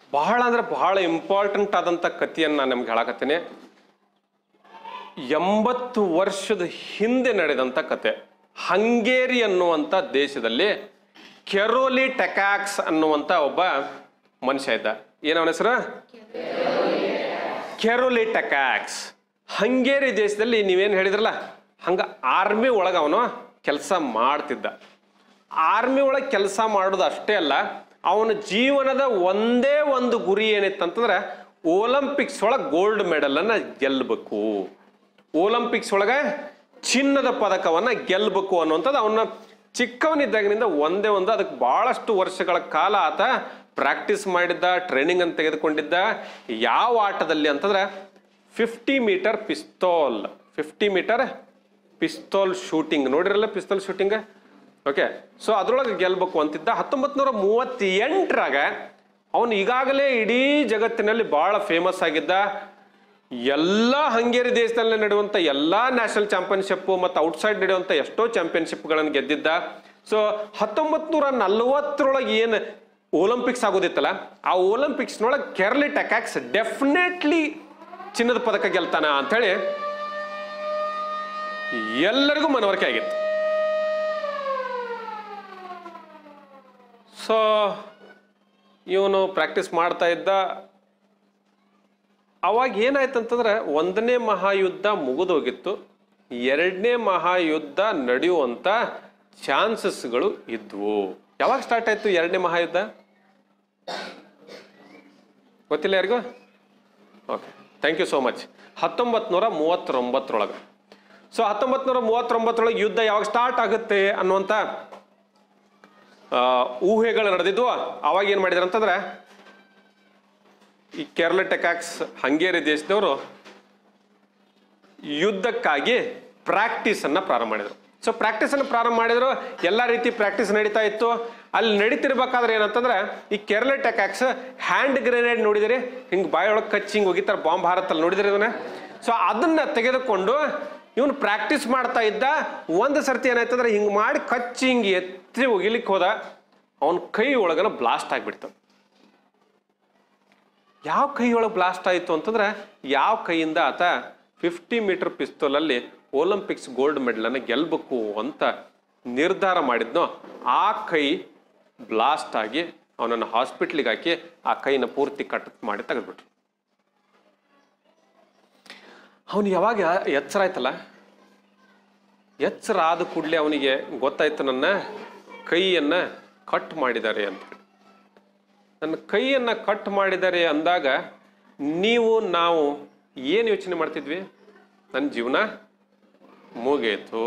ಬಹಳ ಅಂದ್ರೆ ಬಹಳ ಇಂಪಾರ್ಟೆಂಟ್ ಆದಂಥ ಕಥೆಯನ್ನು ನಾನು ನಿಮ್ಗೆ ಹೇಳಕತ್ತೀನಿ ಎಂಬತ್ತು ವರ್ಷದ ಹಿಂದೆ ನಡೆದಂಥ ಕತೆ ಹಂಗೇರಿ ಅನ್ನುವಂಥ ದೇಶದಲ್ಲಿ ಕೆರೋಲಿ ಟೆಕಾಕ್ಸ್ ಅನ್ನುವಂಥ ಒಬ್ಬ ಮನುಷ್ಯ ಇದ್ದ ಏನವನ ಹೆಸರು ಕೆರೋಲಿ ಟೆಕಾಕ್ಸ್ ಹಂಗೇರಿ ದೇಶದಲ್ಲಿ ನೀವೇನು ಹೇಳಿದ್ರಲ್ಲ ಹಂಗ ಆರ್ಮಿ ಒಳಗೆ ಅವನು ಕೆಲಸ ಮಾಡ್ತಿದ್ದ ಆರ್ಮಿ ಒಳಗೆ ಕೆಲಸ ಮಾಡೋದು ಅಷ್ಟೇ ಅಲ್ಲ ಅವನ ಜೀವನದ ಒಂದೇ ಒಂದು ಗುರಿ ಏನಿತ್ತಂತಂದ್ರೆ ಒಲಿಂಪಿಕ್ಸ್ ಒಳಗೆ ಗೋಲ್ಡ್ ಮೆಡಲನ್ನು ಗೆಲ್ಲಬೇಕು ಒಲಿಂಪಿಕ್ಸ್ ಒಳಗೆ ಚಿನ್ನದ ಪದಕವನ್ನ ಗೆಲ್ಲಬೇಕು ಅನ್ನುವಂಥದ್ದು ಅವನ ಚಿಕ್ಕವನಿದ್ದಾಗಿನಿಂದ ಒಂದೇ ಒಂದು ಅದಕ್ಕೆ ಬಹಳಷ್ಟು ವರ್ಷಗಳ ಕಾಲ ಆತ ಪ್ರಾಕ್ಟೀಸ್ ಮಾಡಿದ್ದ ಟ್ರೈನಿಂಗ್ ಅನ್ನು ತೆಗೆದುಕೊಂಡಿದ್ದ ಯಾವ ಆಟದಲ್ಲಿ ಅಂತಂದ್ರೆ fifty meter pistol fifty meter pistol shooting ನೋಡಿರಲ್ಲ ಪಿಸ್ತೋಲ್ ಶೂಟಿಂಗ್ ಓಕೆ ಸೊ ಅದ್ರೊಳಗೆ ಗೆಲ್ಬೇಕು ಅಂತಿದ್ದ ಹತ್ತೊಂಬತ್ತು ನೂರ ಮೂವತ್ತೆಂಟರಾಗ ಅವನು ಈಗಾಗಲೇ ಇಡೀ ಜಗತ್ತಿನಲ್ಲಿ ಬಹಳ ಫೇಮಸ್ ಆಗಿದ್ದ ಎಲ್ಲ ಹಂಗೇರಿ ದೇಶದಲ್ಲಿ ನಡೆಯುವಂಥ ಎಲ್ಲ ನ್ಯಾಷನಲ್ ಚಾಂಪಿಯನ್ಶಿಪ್ ಮತ್ತು ಔಟ್ಸೈಡ್ ನಡೆಯುವಂಥ ಎಷ್ಟೋ ಚಾಂಪಿಯನ್ಶಿಪ್ಗಳನ್ನು ಗೆದ್ದಿದ್ದ ಸೊ ಹತ್ತೊಂಬತ್ತು ನೂರ ನಲವತ್ತರೊಳಗೆ ಏನು ಒಲಿಂಪಿಕ್ಸ್ ಆಗೋದಿತ್ತಲ್ಲ ಆ ಒಲಿಂಪಿಕ್ಸ್ನೊಳಗೆ ಕೆರ್ಲಿ ಟೆಕ್ಯಾಕ್ಸ್ ಡೆಫಿನೆಟ್ಲಿ ಚಿನ್ನದ ಪದಕ ಗೆಲ್ತಾನ ಅಂಥೇಳಿ ಎಲ್ಲರಿಗೂ ಮನವರಿಕೆ ಆಗಿತ್ತು ಸೊ ಇವನು ಪ್ರಾಕ್ಟೀಸ್ ಮಾಡ್ತಾ ಇದ್ದ ಅವಾಗ ಏನಾಯ್ತು ಅಂತಂದ್ರೆ ಒಂದನೇ ಮಹಾಯುದ್ಧ ಮುಗಿದೋಗಿತ್ತು ಎರಡನೇ ಮಹಾಯುದ್ಧ ನಡೆಯುವಂಥ ಚಾನ್ಸಸ್ಗಳು ಇದ್ವು ಯಾವಾಗ ಸ್ಟಾರ್ಟ್ ಆಯ್ತು ಎರಡನೇ ಮಹಾಯುದ್ಧ ಗೊತ್ತಿಲ್ಲ ಯಾರಿಗೂ okay thank you so much ಹತ್ತೊಂಬತ್ತು ನೂರ ಮೂವತ್ತೊಂಬತ್ತರೊಳಗೆ ಸೊ ಹತ್ತೊಂಬತ್ತು ನೂರ ಮೂವತ್ತೊಂಬತ್ತರೊಳಗೆ ಯುದ್ಧ ಯಾವಾಗ ಸ್ಟಾರ್ಟ್ ಆಗುತ್ತೆ ಅನ್ನುವಂಥ ಆ, ಊಹೆಗಳು ನಡೆದಿದ್ವು ಅವಾಗ ಏನು ಮಾಡಿದ್ರು ಅಂತಂದ್ರೆ ಈ ಕೇರಳ ಟೆಕಾಕ್ಸ್ ಹಂಗೇರಿ ದೇಶದವರು ಯುದ್ಧಕ್ಕಾಗಿ ಪ್ರಾಕ್ಟೀಸ್ ಅನ್ನ ಪ್ರಾರಂಭ ಮಾಡಿದ್ರು ಸೊ ಪ್ರಾಕ್ಟೀಸ್ ಅನ್ನು ಪ್ರಾರಂಭ ಮಾಡಿದ್ರು ಎಲ್ಲ ರೀತಿ ಪ್ರಾಕ್ಟೀಸ್ ನಡೀತಾ ಇತ್ತು ಅಲ್ಲಿ ನಡೀತಿರ್ಬೇಕಾದ್ರೆ ಏನಂತಂದ್ರೆ ಈ ಕೇರಳ ಟೆಕಾಕ್ಸ್ ಹ್ಯಾಂಡ್ ಗ್ರೆನೇಡ್ ನೋಡಿದಿರಿ ಹಿಂಗೆ ಬಾಯೊಳಗೆ ಕಚ್ಚಿ ಹಿಂಗೆ ಹೋಗಿತಾರೆ ಬಾಂಬ್ ಭಾರತಲ್ಲಿ ನೋಡಿದಿರಿ ಅದನ್ನ ಸೊ ಅದನ್ನ ತೆಗೆದುಕೊಂಡು ಇವನು ಪ್ರಾಕ್ಟೀಸ್ ಮಾಡ್ತಾ ಇದ್ದ ಒಂದು ಸರ್ತಿ ಏನಾಯ್ತಂದ್ರೆ ಹಿಂಗೆ ಮಾಡಿ ಕಚ್ಚಿ ಹಿಂಗೆ ಎತ್ತಿ ಒಗಿಲಿಕ್ಕೆ ಹೋದ ಅವನ ಕೈ ಒಳಗನ ಬ್ಲಾಸ್ಟ್ ಆಗಿಬಿಡ್ತು ಯಾವ ಕೈಯೊಳಗೆ ಬ್ಲಾಸ್ಟ್ ಆಯಿತು ಅಂತಂದ್ರೆ ಯಾವ ಕೈಯಿಂದ ಆತ ಫಿಫ್ಟಿ ಮೀಟರ್ ಪಿಸ್ತೂಲಲ್ಲಿ ಒಲಿಂಪಿಕ್ಸ್ ಗೋಲ್ಡ್ ಮೆಡಲನ್ನು ಗೆಲ್ಲಬೇಕು ಅಂತ ನಿರ್ಧಾರ ಮಾಡಿದ್ನೋ ಆ ಕೈ ಬ್ಲಾಸ್ಟ್ ಆಗಿ ಅವನನ್ನು ಹಾಸ್ಪಿಟ್ಲಿಗೆ ಹಾಕಿ ಆ ಕೈನ ಪೂರ್ತಿ ಕಟ್ ಮಾಡಿ ತೆಗೆದ್ಬಿಟ್ರು ಅವನು ಯಾವಾಗ ಎಚ್ಚರ ಆಯ್ತಲ್ಲ ಎಚ್ಚರ ಆದ ಕೂಡಲೇ ಅವನಿಗೆ ಗೊತ್ತಾಯ್ತು ನನ್ನ ಕೈಯನ್ನ ಕಟ್ ಮಾಡಿದ್ದಾರೆ ಅಂತ ನನ್ನ ಕೈಯನ್ನ ಕಟ್ ಮಾಡಿದ್ದಾರೆ ಅಂದಾಗ ನೀವು ನಾವು ಏನು ಯೋಚನೆ ಮಾಡ್ತಿದ್ವಿ ನನ್ನ ಜೀವನ ಮುಗೀತು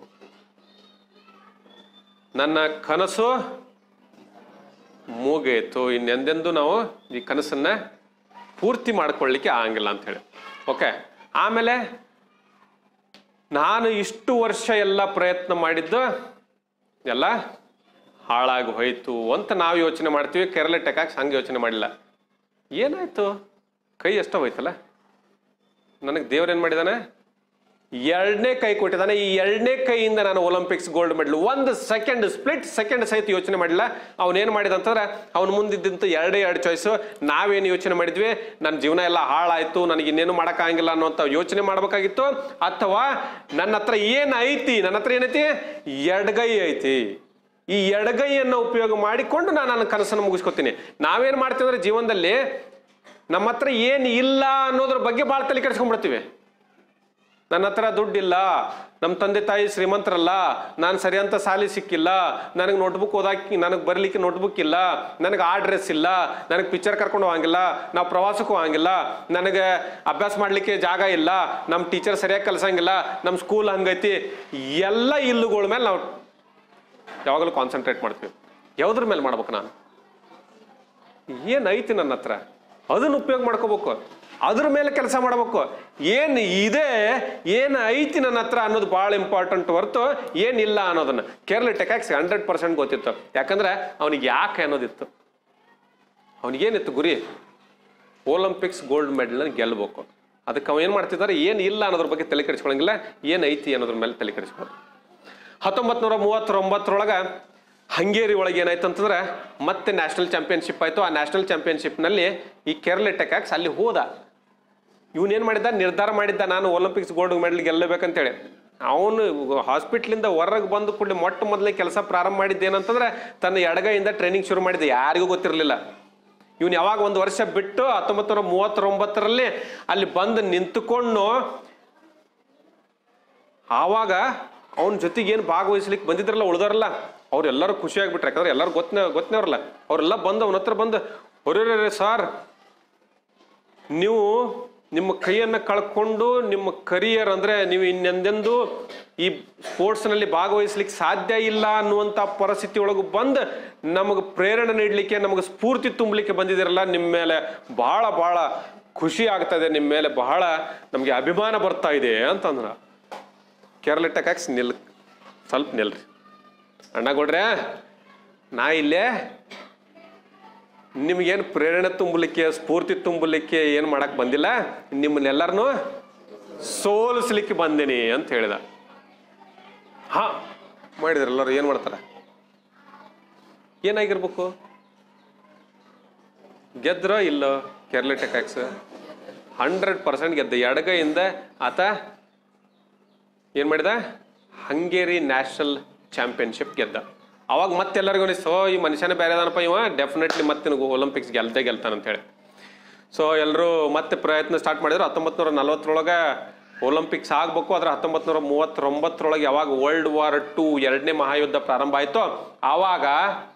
ನನ್ನ ಕನಸು ಮುಗೀತು ಇನ್ನೆಂದೆಂದು ನಾವು ಈ ಕನಸನ್ನ ಪೂರ್ತಿ ಮಾಡ್ಕೊಳ್ಳಿಕ್ಕೆ ಆಗಂಗಿಲ್ಲ ಅಂತ ಹೇಳಿ ಓಕೆ ಆಮೇಲೆ ನಾನು ಇಷ್ಟು ವರ್ಷ ಎಲ್ಲ ಪ್ರಯತ್ನ ಮಾಡಿದ್ದು ಎಲ್ಲ ಹಾಳಾಗಿ ಹೋಯ್ತು ಅಂತ ನಾವು ಯೋಚನೆ ಮಾಡ್ತೀವಿ ಕೇರಳ ಟೆಕಾಕ್ಸ್ ಹಂಗೆ ಯೋಚನೆ ಮಾಡಿಲ್ಲ ಏನಾಯ್ತು ಕೈ ಎಷ್ಟೋ ಹೋಯ್ತಲ್ಲ ನನಗೆ ದೇವ್ರೇನು ಮಾಡಿದಾನೆ ಎರಡನೇ ಕೈ ಕೊಟ್ಟಿದ್ದಾನೆ ಈ ಎರಡನೇ ಕೈಯಿಂದ ನಾನು ಒಲಿಂಪಿಕ್ಸ್ ಗೋಲ್ಡ್ ಮೆಡಲ್ ಒಂದು ಸೆಕೆಂಡ್ ಸ್ಪ್ಲಿಟ್ ಸೆಕೆಂಡ್ ಸಹಿತ ಯೋಚನೆ ಮಾಡಿಲ್ಲ ಅವನೇನು ಮಾಡಿದ ಅಂತಂದ್ರೆ ಅವ್ನ ಮುಂದಿದ್ದಂತ ಎರಡೇ ಎರಡು ಚಾಯ್ಸು ನಾವೇನು ಯೋಚನೆ ಮಾಡಿದ್ವಿ ನನ್ನ ಜೀವನ ಎಲ್ಲ ಹಾಳಾಯ್ತು ನನಗೆ ಇನ್ನೇನು ಮಾಡೋಕ್ಕಾಗಿಲ್ಲ ಅನ್ನೋಂಥ ಯೋಚನೆ ಮಾಡ್ಬೇಕಾಗಿತ್ತು ಅಥವಾ ನನ್ನ ಹತ್ರ ಏನು ಐತಿ ನನ್ನ ಹತ್ರ ಏನೈತಿ ಎಡಗೈ ಐತಿ ಈ ಎಡಗೈಯನ್ನು ಉಪಯೋಗ ಮಾಡಿಕೊಂಡು ನಾನು ನನ್ನ ಕನಸನ್ನು ಮುಗಿಸ್ಕೊತೀನಿ ನಾವೇನು ಮಾಡ್ತೀವಿ ಅಂದ್ರೆ ಜೀವನದಲ್ಲಿ ನಮ್ಮ ಹತ್ರ ಏನು ಇಲ್ಲ ಅನ್ನೋದ್ರ ಬಗ್ಗೆ ಭಾಳ ತಲೆ ಕೆಡಿಸ್ಕೊಂಡ್ಬಿಡ್ತೀವಿ ನನ್ನ ಹತ್ರ ದುಡ್ಡಿಲ್ಲ ನಮ್ಮ ತಂದೆ ತಾಯಿ ಶ್ರೀಮಂತರಲ್ಲ ನಾನು ಸರಿಯಂತ ಸಾಲಿ ಸಿಕ್ಕಿಲ್ಲ ನನಗೆ ನೋಟ್ಬುಕ್ ಓದಾಕಿ ನನಗೆ ಬರಲಿಕ್ಕೆ ನೋಟ್ಬುಕ್ ಇಲ್ಲ ನನಗೆ ಆ ಡ್ರೆಸ್ ಇಲ್ಲ ನನಗೆ ಪಿಕ್ಚರ್ ಕರ್ಕೊಂಡು ಹೋಗಂಗಿಲ್ಲ ನಾವು ಪ್ರವಾಸಕ್ಕೂ ಹೋಗಂಗಿಲ್ಲ ನನಗೆ ಅಭ್ಯಾಸ ಮಾಡಲಿಕ್ಕೆ ಜಾಗ ಇಲ್ಲ ನಮ್ಮ ಟೀಚರ್ ಸರಿಯಾಗಿ ಕಲ್ಸಂಗಿಲ್ಲ ನಮ್ಮ ಸ್ಕೂಲ್ ಹಂಗೈತಿ ಎಲ್ಲ ಇಲ್ಲುಗಳ ಮೇಲೆ ನಾವು ಯಾವಾಗಲೂ ಕಾನ್ಸಂಟ್ರೇಟ್ ಮಾಡ್ತೀವಿ ಯಾವುದ್ರ ಮೇಲೆ ಮಾಡ್ಬೇಕು ನಾನು ಏನೈತಿ ನನ್ನ ಹತ್ರ ಅದನ್ನ ಉಪಯೋಗ ಮಾಡ್ಕೋಬೇಕು ಅದ್ರ ಮೇಲೆ ಕೆಲಸ ಮಾಡ್ಬೇಕು ಏನು ಇದೆ ಏನು ಐತಿ ನನ್ನ ಹತ್ರ ಅನ್ನೋದು ಭಾಳ ಇಂಪಾರ್ಟೆಂಟ್ ಹೊರತು ಏನಿಲ್ಲ ಅನ್ನೋದನ್ನ ಕೇರಳ ಟೆಕಾಕ್ಸ್ ಹಂಡ್ರೆಡ್ ಪರ್ಸೆಂಟ್ ಗೊತ್ತಿತ್ತು ಯಾಕಂದ್ರೆ ಅವನಿಗೆ ಯಾಕೆ ಅನ್ನೋದಿತ್ತು ಅವನಿಗೇನಿತ್ತು ಗುರಿ ಒಲಿಂಪಿಕ್ಸ್ ಗೋಲ್ಡ್ ಮೆಡಲ್ನ ಗೆಲ್ಲಬೇಕು ಅದಕ್ಕೆ ಅವ ಏನು ಮಾಡ್ತಿದ್ದಾರೆ ಏನು ಇಲ್ಲ ಅನ್ನೋದ್ರ ಬಗ್ಗೆ ತಲೆ ಕೆಡಿಸ್ಕೊಳಂಗಿಲ್ಲ ಏನು ಐತಿ ಅನ್ನೋದ್ರ ಮೇಲೆ ತಲೆ ಕೆಡಿಸ್ಕೊಳ್ಳೋದು ಹತ್ತೊಂಬತ್ತು ನೂರ ಮೂವತ್ತೊಂಬತ್ತರೊಳಗೆ ಹಂಗೇರಿ ಒಳಗೆ ಏನಾಯ್ತು ಅಂತಂದ್ರೆ ಮತ್ತೆ ನ್ಯಾಷನಲ್ ಚಾಂಪಿಯನ್ಶಿಪ್ ಆಯ್ತು ಆ ನ್ಯಾಷನಲ್ ಚಾಂಪಿಯನ್ಶಿಪ್ನಲ್ಲಿ ಈ ಕೇರಳ ಟೆಕಾಕ್ಸ್ ಅಲ್ಲಿ ಹೋದ ಇವನೇನು ಮಾಡಿದ್ದ ನಿರ್ಧಾರ ಮಾಡಿದ್ದ ನಾನು ಒಲಿಂಪಿಕ್ಸ್ ಗೋಲ್ಡ್ ಮೆಡಲ್ ಗೆಲ್ಲಬೇಕಂತೇಳಿ ಅವನು ಹಾಸ್ಪಿಟ್ಲಿಂದ ಹೊರಗೆ ಬಂದು ಕೂಡಲೇ ಮೊಟ್ಟ ಮೊದಲೇ ಕೆಲಸ ಪ್ರಾರಂಭ ಮಾಡಿದ್ದೇನಂತಂದ್ರೆ ತನ್ನ ಎಡಗೈಯಿಂದ ಟ್ರೈನಿಂಗ್ ಶುರು ಮಾಡಿದ್ದೆ ಯಾರಿಗೂ ಗೊತ್ತಿರಲಿಲ್ಲ ಇವನು ಯಾವಾಗ ಒಂದು ವರ್ಷ ಬಿಟ್ಟು ಹತ್ತೊಂಬತ್ತು ನೂರ ಮೂವತ್ತೊಂಬತ್ತರಲ್ಲಿ ಅಲ್ಲಿ ಬಂದು ನಿಂತುಕೊಂಡು ಆವಾಗ ಅವನ ಜೊತೆಗೆ ಏನು ಭಾಗವಹಿಸ್ಲಿಕ್ಕೆ ಬಂದಿದ್ರಲ್ಲ ಉಳ್ದವ್ರಲ್ಲ ಅವ್ರೆಲ್ಲರೂ ಖುಷಿ ಆಗ್ಬಿಟ್ರೆ ಯಾಕಂದ್ರೆ ಎಲ್ಲರೂ ಗೊತ್ತನೇ ಗೊತ್ತನೇವ್ರಲ್ಲ ಅವರೆಲ್ಲ ಬಂದು ಅವನ ಹತ್ರ ಬಂದು ಹೊರೇ ಸಾರ್ ನೀವು ನಿಮ್ಮ ಕೈಯನ್ನು ಕಳ್ಕೊಂಡು ನಿಮ್ಮ ಕರಿಯರ್ ಅಂದ್ರೆ ನೀವು ಇನ್ನೆಂದೆಂದೂ ಈ ಸ್ಪೋರ್ಟ್ಸ್ನಲ್ಲಿ ಭಾಗವಹಿಸ್ಲಿಕ್ಕೆ ಸಾಧ್ಯ ಇಲ್ಲ ಅನ್ನುವಂಥ ಪರಿಸ್ಥಿತಿ ಒಳಗೆ ಬಂದು ನಮಗೆ ಪ್ರೇರಣೆ ನೀಡಲಿಕ್ಕೆ ನಮಗೆ ಸ್ಫೂರ್ತಿ ತುಂಬಲಿಕ್ಕೆ ಬಂದಿದ್ದೀರಲ್ಲ ನಿಮ್ಮ ಮೇಲೆ ಬಹಳ ಬಹಳ ಖುಷಿ ಆಗ್ತದೆ ನಿಮ್ಮ ಮೇಲೆ ಬಹಳ ನಮಗೆ ಅಭಿಮಾನ ಬರ್ತಾ ಇದೆ ಅಂತಂದ್ರ ಕೇರಳ ಟೆಕಾಕ್ಸ್ ನಿಲ್ ಸ್ವಲ್ಪ ನಿಲ್ರಿ ಅಣ್ಣ ಕೊಡ್ರೆ ನಾ ಇಲ್ಲೇ ನಿಮ್ಗೇನು ಪ್ರೇರಣೆ ತುಂಬಲಿಕ್ಕೆ ಸ್ಫೂರ್ತಿ ತುಂಬಲಿಕ್ಕೆ ಏನು ಮಾಡಕ್ ಬಂದಿಲ್ಲ ನಿಮ್ಮನ್ನೆಲ್ಲರನ್ನು ಸೋಲಿಸ್ಲಿಕ್ಕೆ ಬಂದೀನಿ ಅಂತ ಹೇಳಿದ ಹಾ ಮಾಡಿದ್ರು ಎಲ್ಲರೂ ಏನು ಮಾಡ್ತಾರ ಏನಾಗಿರ್ಬೇಕು ಗೆದ್ರ ಇಲ್ಲೋ ಕೇರಳ ಟೆಕಾಕ್ಸ್ ಹಂಡ್ರೆಡ್ ಪರ್ಸೆಂಟ್ ಗೆದ್ದ ಎಡಗೈಯಿಂದ ಆತ ಏನು ಮಾಡಿದ ಹಂಗೇರಿ ನ್ಯಾಷನಲ್ ಚಾಂಪಿಯನ್ಶಿಪ್ ಗೆದ್ದ ಅವಾಗ ಮತ್ತೆಲ್ಲರಿಗೂ ಅನಿಸ್ತು "ಓ, ಈ ಮನುಷ್ಯನೇ ಬೇರೆ ಅದಾನಪ್ಪ ಇವ ಡೆಫಿನೆಟ್ಲಿ ಮತ್ತೆ ಒಲಿಂಪಿಕ್ಸ್ ಗೆಲ್ತೇ ಗೆಲ್ತಾನಂತ ಹೇಳಿ ಸೊ ಎಲ್ಲರೂ ಮತ್ತೆ ಪ್ರಯತ್ನ ಸ್ಟಾರ್ಟ್ ಮಾಡಿದ್ರು ಹತ್ತೊಂಬತ್ತು ನೂರ ನಲವತ್ತರೊಳಗೆ ಒಲಿಂಪಿಕ್ಸ್ ಆಗಬೇಕು ಆದ್ರೆ ಹತ್ತೊಂಬತ್ತು ನೂರ ಮೂವತ್ತೊಂಬತ್ತರೊಳಗೆ ಯಾವಾಗ ವರ್ಲ್ಡ್ ವಾರ್ ಟು ಎರಡನೇ ಮಹಾಯುದ್ಧ ಪ್ರಾರಂಭ ಆಯಿತು ಆವಾಗ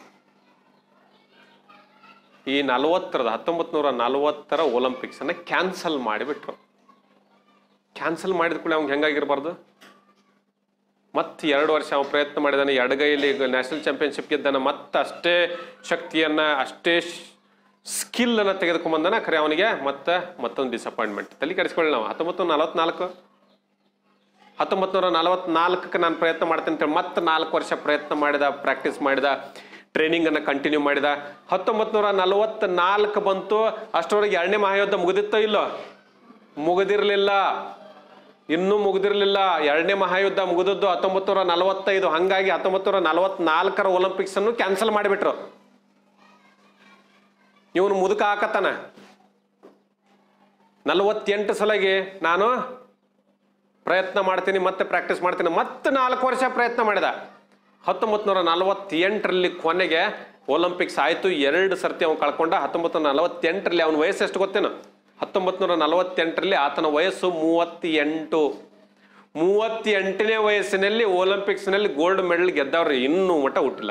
ಈ ನಲವತ್ತರದ ಹತ್ತೊಂಬತ್ತು ನೂರ ನಲವತ್ತರ ಒಲಿಂಪಿಕ್ಸನ್ನು ಕ್ಯಾನ್ಸಲ್ ಮಾಡಿಬಿಟ್ರು ಕ್ಯಾನ್ಸಲ್ ಮಾಡಿದ ಕೂಡ ಅವ್ನಿಗೆ ಹೆಂಗಾಗಿರ್ಬಾರ್ದು ಮತ್ತೆ ಎರಡು ವರ್ಷ ಅವ ಪ್ರಯತ್ನ ಮಾಡಿದಾನೆ ಎಡಗೈಲಿ ನ್ಯಾಷನಲ್ ಚಾಂಪಿಯನ್ಶಿಪ್ ಗೆದ್ದಾನೆ ಮತ್ತೆ ಅಷ್ಟೇ ಶಕ್ತಿಯನ್ನ ಅಷ್ಟೇ ಸ್ಕಿಲ್ ಅನ್ನ ತೆಗೆದುಕೊಂಬಂದಾನ ಖರೆ ಅವನಿಗೆ ಮತ್ತೆ ಮತ್ತೊಂದು ಡಿಸಪಾಯಿಂಟ್ಮೆಂಟ್ ತಲೆ ಕೆಡಿಸ್ಕೊಳ್ಳಿ ನಾವು ಹತ್ತೊಂಬತ್ತು ನೂರ ನಲವತ್ನಾಲ್ಕು ಹತ್ತೊಂಬತ್ತು ನೂರ ನಲವತ್ನಾಲ್ಕಕ್ಕೆ ನಾನು ಪ್ರಯತ್ನ ಮಾಡ್ತೇನೆ ಅಂತೇಳಿ ಮತ್ತೆ ನಾಲ್ಕು ವರ್ಷ ಪ್ರಯತ್ನ ಮಾಡಿದ ಪ್ರಾಕ್ಟೀಸ್ ಮಾಡಿದ ಟ್ರೈನಿಂಗ್ ಅನ್ನ ಕಂಟಿನ್ಯೂ ಮಾಡಿದ ಹತ್ತೊಂಬತ್ತು ನೂರ ನಲವತ್ನಾಲ್ಕು ಬಂತು ಅಷ್ಟರವರೆಗೆ ಎರಡನೇ ಮಹಾಯುದ್ಧ ಮುಗಿದಿತ್ತೋ ಇಲ್ಲೋ ಮುಗಿದಿರಲಿಲ್ಲ ಇನ್ನೂ ಮುಗಿದಿರಲಿಲ್ಲ ಎರಡನೇ ಮಹಾಯುದ್ಧ ಮುಗಿದದ್ದು ಹತ್ತೊಂಬತ್ತು ನೂರ ನಲವತ್ತೈದು ಹಂಗಾಗಿ ಹತ್ತೊಂಬತ್ತು ನೂರ ನಲವತ್ನಾಲ್ಕರ ಒಲಿಂಪಿಕ್ಸ್ ಅನ್ನು ಕ್ಯಾನ್ಸಲ್ ಮಾಡಿಬಿಟ್ರು ಇವನು ಮುದುಕ ಹಾಕತ್ತಾನ ನಲವತ್ತೆಂಟು ಸಲಗೆ ನಾನು ಪ್ರಯತ್ನ ಮಾಡ್ತೀನಿ ಮತ್ತೆ ಪ್ರಾಕ್ಟೀಸ್ ಮಾಡ್ತೀನಿ ಮತ್ತೆ ನಾಲ್ಕು ವರ್ಷ ಪ್ರಯತ್ನ ಮಾಡಿದ ಹತ್ತೊಂಬತ್ತು ನೂರ ನಲವತ್ತೆಂಟರಲ್ಲಿ ಕೊನೆಗೆ ಒಲಿಂಪಿಕ್ಸ್ ಆಯಿತು ಎರಡು ಸರ್ತಿ ಅವನು ಕಳ್ಕೊಂಡ ಹತ್ತೊಂಬತ್ತು ನೂರ ನಲವತ್ತೆಂಟರಲ್ಲಿ ಅವನ ವಯಸ್ಸು ಎಷ್ಟು ಗೊತ್ತೇನು ಹತ್ತೊಂಬತ್ತು ನೂರ ನಲವತ್ತೆಂಟರಲ್ಲಿ ಆತನ ವಯಸ್ಸು ಮೂವತ್ತೆಂಟು ಮೂವತ್ತೆಂಟನೇ ವಯಸ್ಸಿನಲ್ಲಿ ಒಲಿಂಪಿಕ್ಸ್ನಲ್ಲಿ ಗೋಲ್ಡ್ ಮೆಡಲ್ ಗೆದ್ದವ್ರು ಇನ್ನೂ ಮಟ್ಟ ಹುಟ್ಟಿಲ್ಲ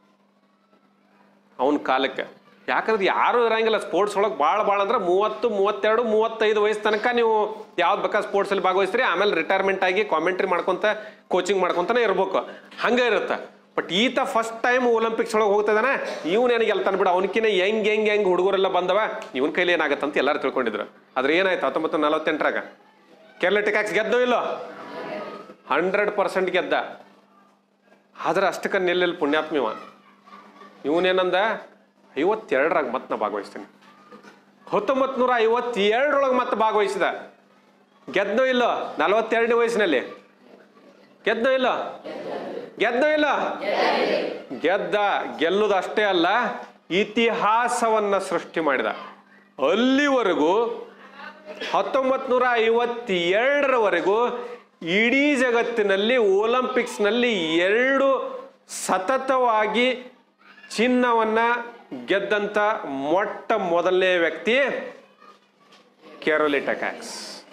ಅವನ ಕಾಲಕ್ಕೆ ಯಾಕಂದ್ರೆ ಯಾರು ಇರಂಗಿಲ್ಲ ಸ್ಪೋರ್ಟ್ಸ್ ಒಳಗೆ ಭಾಳ ಭಾಳ ಅಂದ್ರೆ ಮೂವತ್ತು ಮೂವತ್ತೆರಡು ಮೂವತ್ತೈದು ವಯಸ್ಸು ತನಕ ನೀವು ಯಾವ್ದು ಬೇಕಾ ಸ್ಪೋರ್ಟ್ಸಲ್ಲಿ ಭಾಗವಹಿಸ್ತೀರಿ ಆಮೇಲೆ ರಿಟೈರ್ಮೆಂಟ್ ಆಗಿ ಕಾಮೆಂಟ್ರಿ ಮಾಡ್ಕೊಂತ ಕೋಚಿಂಗ್ ಮಾಡ್ಕೊಂತಾನೆ ಇರ್ಬೇಕು ಹಂಗೆ ಇರುತ್ತೆ ಬಟ್ ಈತ ಫಸ್ಟ್ ಟೈಮ್ ಒಲಿಂಪಿಕ್ಸ್ ಒಳಗೆ ಹೋಗ್ತದಾನೆ ಇವನು ಏನಿಗೆ ಗೆಲ್ತಾನೆ ಬಿಡು ಅವನಕಿನ ಹೆಂಗ್ ಹೆಂಗ್ ಹೆಂಗ್ ಹುಡುಗರೆಲ್ಲ ಬಂದವ ಇವನ್ ಕೈಲಿ ಏನಾಗತ್ತೆ ಅಂತ ಎಲ್ಲರೂ ತಿಳ್ಕೊಂಡಿದ್ರು ಆದ್ರೆ ಏನಾಯ್ತು ಹತ್ತೊಂಬತ್ತು ನಲವತ್ತೆಂಟರಾಗ ಕೇರಳ ಟಿಕಾಕ್ಸ್ ಗೆದ್ದೋ ಇಲ್ಲೋ ಹಂಡ್ರೆಡ್ ಪರ್ಸೆಂಟ್ ಗೆದ್ದ ಆದ್ರೆ ಅಷ್ಟಕ್ಕೆ ನಿಲ್ಲಿಲ್ಲ ಪುಣ್ಯಾತ್ಮ ಇವ ಇವನೇನಂದ ಐವತ್ತೆರಡರಾಗ ಮತ್ತೆ ನಾ ಭಾಗವಹಿಸ್ತೀನಿ ಹತ್ತೊಂಬತ್ತು ನೂರ ಐವತ್ತೆರಡರೊಳಗೆ ಮತ್ತೆ ಭಾಗವಹಿಸಿದ ಗೆದ್ದೋ ಇಲ್ಲೋ ನಲವತ್ತೆರಡನೇ ವಯಸ್ಸಿನಲ್ಲಿ ಗೆದ್ದೋ ಇಲ್ಲೋ ಗೆದ್ದೋ ಇಲ್ಲ ಗೆದ್ದ ಗೆಲ್ಲುದು ಅಷ್ಟೇ ಅಲ್ಲ ಇತಿಹಾಸವನ್ನ ಸೃಷ್ಟಿ ಮಾಡಿದ ಅಲ್ಲಿವರೆಗೂ ಹತ್ತೊಂಬತ್ತು ನೂರ ಐವತ್ತೆರಡರವರೆಗೂ ಇಡೀ ಜಗತ್ತಿನಲ್ಲಿ ಒಲಿಂಪಿಕ್ಸ್ನಲ್ಲಿ ಎರಡು ಸತತವಾಗಿ ಚಿನ್ನವನ್ನ ಗೆದ್ದಂತ ಮೊಟ್ಟ ಮೊದಲನೇ ವ್ಯಕ್ತಿ ಕೆರೋಲಿ ಟೆಕಾಕ್ಸ್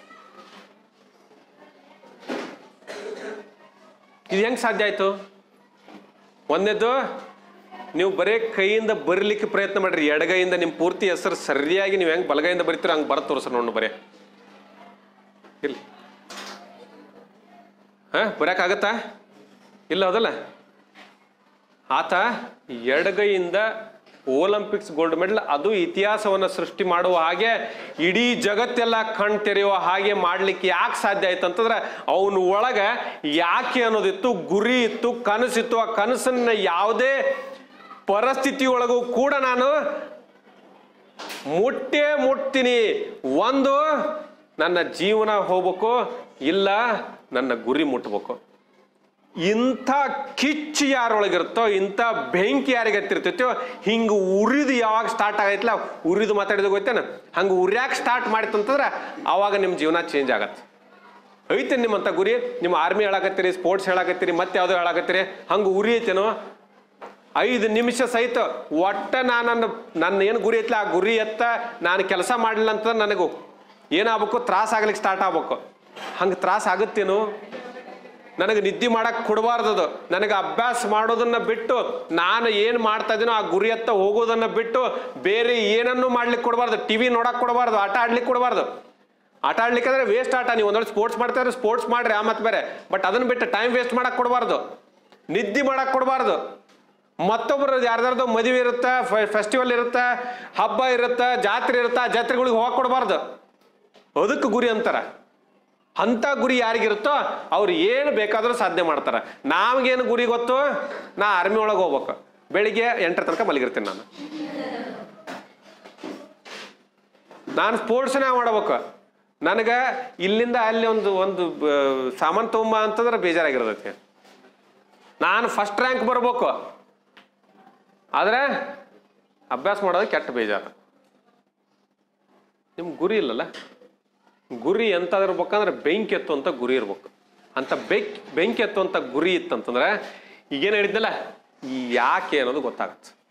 ಇದು ಹೆಂಗ್ ಸಾಧ್ಯ ಆಯ್ತು ಒಂದನೇದು ನೀವು ಬರೇ ಕೈಯಿಂದ ಬರೀಲಿಕ್ಕೆ ಪ್ರಯತ್ನ ಮಾಡ್ರಿ ಎಡಗೈಯಿಂದ ನಿಮ್ಮ ಪೂರ್ತಿ ಹೆಸರು ಸರಿಯಾಗಿ ನೀವು ಹೆಂಗ್ ಬಲಗೈಯಿಂದ ಬರೀತೀರ ಹಂಗೆ ಬರ ತೋರಿಸ್ರಿ ನೋಡು ಬರೇ ಇಲ್ಲ ಹಾ ಬರೋಕ್ಕಾಗತ್ತಾ ಇಲ್ಲ ಹೌದಲ್ಲ ಆತ ಎಡಗೈಯಿಂದ ಒಲಿಂಪಿಕ್ಸ್ ಗೋಲ್ಡ್ ಮೆಡಲ್ ಅದು ಇತಿಹಾಸವನ್ನ ಸೃಷ್ಟಿ ಮಾಡುವ ಹಾಗೆ ಇಡೀ ಜಗತ್ತೆಲ್ಲ ಕಣ್ ತೆರೆಯುವ ಹಾಗೆ ಮಾಡ್ಲಿಕ್ಕೆ ಯಾಕೆ ಸಾಧ್ಯ ಆಯ್ತು ಅಂತಂದ್ರೆ ಅವನ ಒಳಗ ಯಾಕೆ ಅನ್ನೋದಿತ್ತು ಗುರಿ ಇತ್ತು ಕನಸಿತ್ತು ಆ ಕನಸನ್ನ ಯಾವುದೇ ಪರಿಸ್ಥಿತಿ ಒಳಗೂ ಕೂಡ ನಾನು ಮುಟ್ಟೇ ಮುಟ್ತೀನಿ ಒಂದು ನನ್ನ ಜೀವನ ಹೋಗ್ಬೇಕು ಇಲ್ಲ ನನ್ನ ಗುರಿ ಮುಟ್ಬೇಕು ಇಂಥ ಕಿಚ್ಚು ಯಾರೊಳಗಿರುತ್ತೋ ಇಂಥ ಬೆಂಕಿ ಯಾರಿಗೆ ಹತ್ತಿರ್ತೈತೋ ಹಿಂಗೆ ಉರಿದು ಯಾವಾಗ ಸ್ಟಾರ್ಟ್ ಆಗೈತಲ್ಲ ಉರಿದು ಮಾತಾಡಿದ ಗೊತ್ತೇನ ಹಂಗೆ ಉರ್ಯಾಕೆ ಸ್ಟಾರ್ಟ್ ಮಾಡಿತ್ತಂತಂದ್ರೆ ಆವಾಗ ನಿಮ್ಮ ಜೀವನ ಚೇಂಜ್ ಆಗತ್ತೆ ಐತೆ ನಿಮ್ಮಂಥ ಗುರಿ ನಿಮ್ಮ ಆರ್ಮಿ ಹೇಳಾಕತ್ತೀರಿ ಸ್ಪೋರ್ಟ್ಸ್ ಹೇಳಾಕತ್ತೀರಿ ಮತ್ತೆ ಯಾವುದೋ ಹೇಳಾಕತ್ತೀರಿ ಹಂಗೆ ಉರಿ ಐತೇನೋ ಐದು ನಿಮಿಷ ಸಹಿತ ಒಟ್ಟ ನಾನು ನನ್ನ ನನ್ನ ಏನು ಗುರಿ ಐತ್ಲ ಆ ಗುರಿ ಎತ್ತ ನಾನು ಕೆಲಸ ಮಾಡಲಿಲ್ಲ ಅಂತ ನನಗೂ ಏನಾಗಬೇಕು ತ್ರಾಸ ಆಗ್ಲಿಕ್ಕೆ ಸ್ಟಾರ್ಟ್ ಆಗ್ಬೇಕು ಹಂಗೆ ತ್ರಾಸ ಆಗುತ್ತೇನು ನನಗೆ ನಿದ್ದೆ ಮಾಡಕ್ ಕೊಡಬಾರ್ದದು ನನಗೆ ಅಭ್ಯಾಸ ಮಾಡೋದನ್ನ ಬಿಟ್ಟು ನಾನು ಏನು ಮಾಡ್ತಾ ಇದೀನೋ ಆ ಗುರಿ ಹತ್ತ ಹೋಗೋದನ್ನ ಬಿಟ್ಟು ಬೇರೆ ಏನನ್ನೂ ಮಾಡ್ಲಿಕ್ಕೆ ಕೊಡಬಾರ್ದು ಟಿವಿ ನೋಡಕ್ ಕೊಡಬಾರ್ದು ಆಟ ಆಡ್ಲಿಕ್ಕೆ ಕೊಡಬಾರ್ದು ಆಟ ಆಡ್ಲಿಕ್ಕೆ ಅಂದ್ರೆ ವೇಸ್ಟ್ ಆಟ ನೀವು ಒಂದೊಳ್ಳೆ ಸ್ಪೋರ್ಟ್ಸ್ ಮಾಡ್ತಾ ಇದ್ರೆ ಸ್ಪೋರ್ಟ್ಸ್ ಮಾಡ್ರಿ ಆ ಮತ್ತೆ ಬೇರೆ ಬಟ್ ಅದನ್ನ ಬಿಟ್ಟು ಟೈಮ್ ವೇಸ್ಟ್ ಮಾಡಕ್ ಕೊಡಬಾರ್ದು ನಿದ್ದೆ ಮಾಡಕ್ ಕೊಡಬಾರ್ದು ಮತ್ತೊಬ್ಬರು ಯಾರ್ದಾರ್ದು ಮದುವೆ ಇರುತ್ತೆ ಫೆಸ್ಟಿವಲ್ ಇರುತ್ತೆ ಹಬ್ಬ ಇರುತ್ತೆ ಜಾತ್ರೆ ಇರುತ್ತೆ ಆ ಜಾತ್ರೆಗಳಿಗೆ ಹೋಗಕ್ ಕೊಡಬಾರ್ದು ಅದಕ್ಕೆ ಗುರಿ ಅಂತಾರ ಅಂತ ಗುರಿ ಯಾರಿಗಿರುತ್ತೋ ಅವ್ರು ಏನು ಬೇಕಾದರೂ ಸಾಧನೆ ಮಾಡ್ತಾರೆ ನಮ್ಗೇನು ಗುರಿ ಗೊತ್ತು ನಾ ಆರ್ಮಿ ಒಳಗೆ ಹೋಗ್ಬೇಕು ಬೆಳಿಗ್ಗೆ ಎಂಟರ ತನಕ ಮಲಗಿರ್ತೀನಿ ನಾನು ನಾನು ಸ್ಪೋರ್ಟ್ಸ್ನೇ ಮಾಡ್ಬೇಕು ನನಗೆ ಇಲ್ಲಿಂದ ಅಲ್ಲಿ ಒಂದು ಒಂದು ಬ- ಸಾಮಾನ್ ತೊಗೊಂಬ ಅಂತಂದ್ರೆ ಬೇಜಾರಾಗಿರ್ತೈತಿ ನಾನು ಫಸ್ಟ್ ರ್ಯಾಂಕ್ ಬರ್ಬೇಕು ಆದ್ರೆ ಅಭ್ಯಾಸ ಮಾಡೋದು ಕೆಟ್ಟ ಬೇಜಾರು ನಿಮ್ಗೆ ಗುರಿ ಇಲ್ಲಲ್ಲ ಗುರಿ ಎಂತಾದ್ರೂ ಇರ್ಬೇಕಂದ್ರೆ ಬೆಂಕಿ ಎತ್ತುವಂತ ಗುರಿ ಇರ್ಬೇಕು ಅಂತ ಬೆಂಕಿ ಬೆಂಕಿ ಎತ್ತುವಂತ ಗುರಿ ಇತ್ತಂತಂದ್ರೆ ಈಗೇನು ಹೇಳಿದ್ನಲ್ಲ ಈ ಯಾಕೆ ಅನ್ನೋದು ಗೊತ್ತಾಗತ್ತೆ